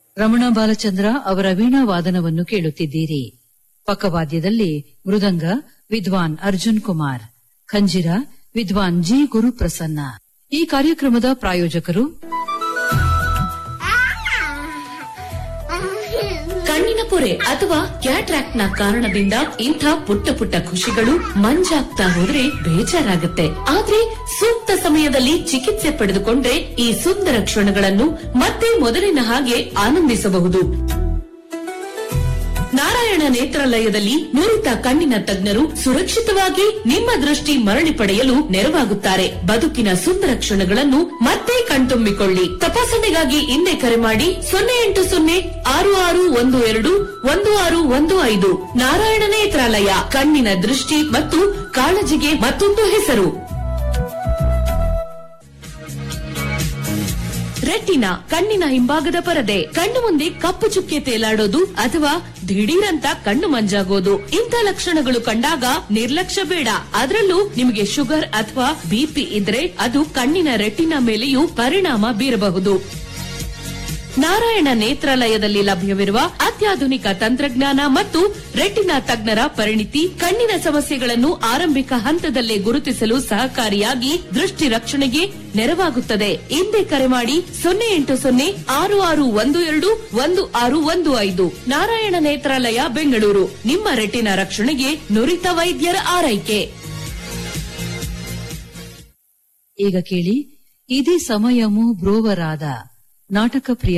ರಮಣ ಬಾಲಚಂದ್ರ ಅವರ ವೀಣಾ ವಾದನವನ್ನು ಕೇಳುತ್ತಿದ್ದೀರಿ ಪಕ್ಕವಾದ್ಯದಲ್ಲಿ ಮೃದಂಗ ವಿದ್ವಾನ್ ಅರ್ಜುನ್ ಕುಮಾರ್ ಖಂಜಿರ ವಿದ್ವಾನ್ ಜಿ ಗುರುಪ್ರಸನ್ನ ಈ ಕಾರ್ಯಕ್ರಮದ ಪ್ರಾಯೋಜಕರು ಕಣ್ಣಿನ ಪೊರೆ ಅಥವಾ ಕ್ಯಾಟ್ರಾಕ್ಟ್ ನ ಕಾರಣದಿಂದ ಇಂಥ ಪುಟ್ಟ ಪುಟ್ಟ ಖುಷಿಗಳು ಮಂಜಾಗ್ತಾ ಹೋದ್ರೆ ಬೇಜಾರಾಗುತ್ತೆ ಆದ್ರೆ ಸೂಕ್ತ ಸಮಯದಲ್ಲಿ ಚಿಕಿತ್ಸೆ ಪಡೆದುಕೊಂಡ್ರೆ ಈ ಸುಂದರ ಕ್ಷಣಗಳನ್ನು ಮತ್ತೆ ಮೊದಲಿನ ಹಾಗೆ ಆನಂದಿಸಬಹುದು ನಾರಾಯಣ ನೇತ್ರಾಲಯದಲ್ಲಿ ನುರಿತ ಕಣ್ಣಿನ ತಜ್ಞರು ಸುರಕ್ಷಿತವಾಗಿ ನಿಮ್ಮ ದೃಷ್ಟಿ ಮರಳಿ ಪಡೆಯಲು ನೆರವಾಗುತ್ತಾರೆ ಬದುಕಿನ ಸುಂದರ ಕ್ಷಣಗಳನ್ನು ಮತ್ತೆ ಕಣ್ತುಂಬಿಕೊಳ್ಳಿ ತಪಾಸಣೆಗಾಗಿ ಹಿಂದೆ ಕರೆ ಮಾಡಿ ಸೊನ್ನೆ ಎಂಟು ಸೊನ್ನೆ ಆರು ಆರು ಒಂದು ಎರಡು ಒಂದು ಆರು ಒಂದು ಐದು ನಾರಾಯಣ ನೇತ್ರಾಲಯ ಕಣ್ಣಿನ ದೃಷ್ಟಿ ಮತ್ತು ಕಾಳಜಿಗೆ ಮತ್ತೊಂದು ಹೆಸರು ರೆಟಿನಾ ಕಣ್ಣಿನ ಹಿಂಭಾಗದ ಪರದೆ ಕಣ್ಣು ಮುಂದೆ ಕಪ್ಪು ಚುಕ್ಕೆ ತೇಲಾಡೋದು ಅಥವಾ ದಿಢೀರಂತ ಕಣ್ಣು ಮಂಜಾಗೋದು ಇಂಥ ಲಕ್ಷಣಗಳು ಕಂಡಾಗ ನಿರ್ಲಕ್ಷ್ಯ ಬೇಡ ಅದರಲ್ಲೂ ನಿಮಗೆ ಶುಗರ್ ಅಥವಾ ಬಿಪಿ ಇದ್ರೆ ಅದು ಕಣ್ಣಿನ ರೆಟಿನಾ ಮೇಲೆಯೂ ಪರಿಣಾಮ ಬೀರಬಹುದು ನಾರಾಯಣ ನೇತ್ರಾಲಯದಲ್ಲಿ ಲಭ್ಯವಿರುವ ಅತ್ಯಾಧುನಿಕ ತಂತ್ರಜ್ಞಾನ ಮತ್ತು ರೆಟಿನಾ ತಜ್ಞರ ಪರಿಣಿತಿ ಕಣ್ಣಿನ ಸಮಸ್ಯೆಗಳನ್ನು ಆರಂಭಿಕ ಹಂತದಲ್ಲೇ ಗುರುತಿಸಲು ಸಹಕಾರಿಯಾಗಿ ದೃಷ್ಟಿ ರಕ್ಷಣೆಗೆ ನೆರವಾಗುತ್ತದೆ ಹಿಂದೆ ಕರೆ ಮಾಡಿ ಸೊನ್ನೆ ಎಂಟು ಸೊನ್ನೆ ಆರು ಆರು ಒಂದು ಎರಡು ಒಂದು ಆರು ಒಂದು ಐದು ನಾರಾಯಣ ನೇತ್ರಾಲಯ ಬೆಂಗಳೂರು ನಿಮ್ಮ ರೆಟಿನಾ ರಕ್ಷಣೆಗೆ ನುರಿತ ವೈದ್ಯರ ಆರೈಕೆ ಈಗ ಕೇಳಿ ಇದೇ ಸಮಯಮು ಬ್ರೋವರಾದ ನಾಟಕ ಪ್ರಿಯ